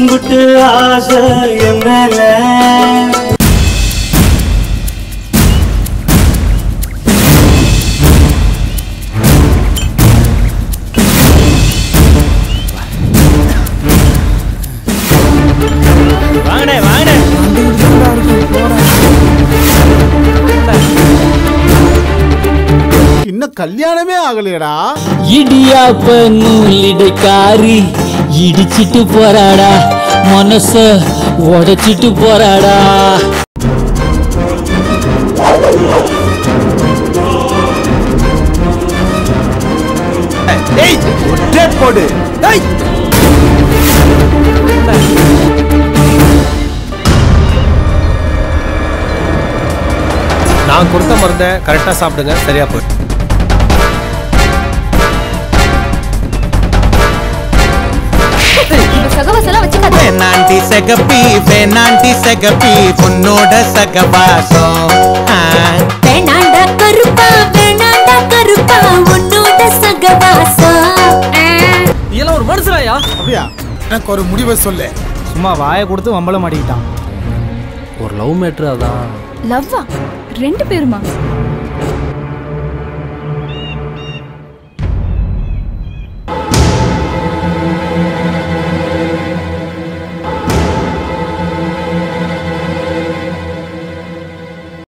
எங்குட்டு ஆசை என் மேல வாங்கண்ணே வாங்கண்ணே இன்னும் கல்யாணமே ஆகலையடா இடியாப்ப நூலிடைக்காரி இடிச்சிட்டு போறாடா மனச உடைச்சிட்டு போறாடா டேய் ஒற்றே போடு டேய் நான் கொடுத்த மருந்தை கரெக்டாக சாப்பிடுங்க சரியா போய் இந்த சகவாசெல்லாம் வச்சுக்காத வேணாண்டி சகப்பி வேணாண்டி சகப்பி பொண்ணோட சகவாசம் ஆ. வேணாண்டா கருப்பா வேணாண்டா கருப்பா உன்னோட சகவாசம் இதெல்லாம் ஒரு மனுஷனாயா அப்படியா எனக்கு ஒரு முடிவை சொல்லு சும்மா வாயை கொடுத்து வம்பளம் மாட்டிக்கிட்டான் ஒரு லவ் மேட்ரு அதான் லவ்வா ரெண்டு பேருமா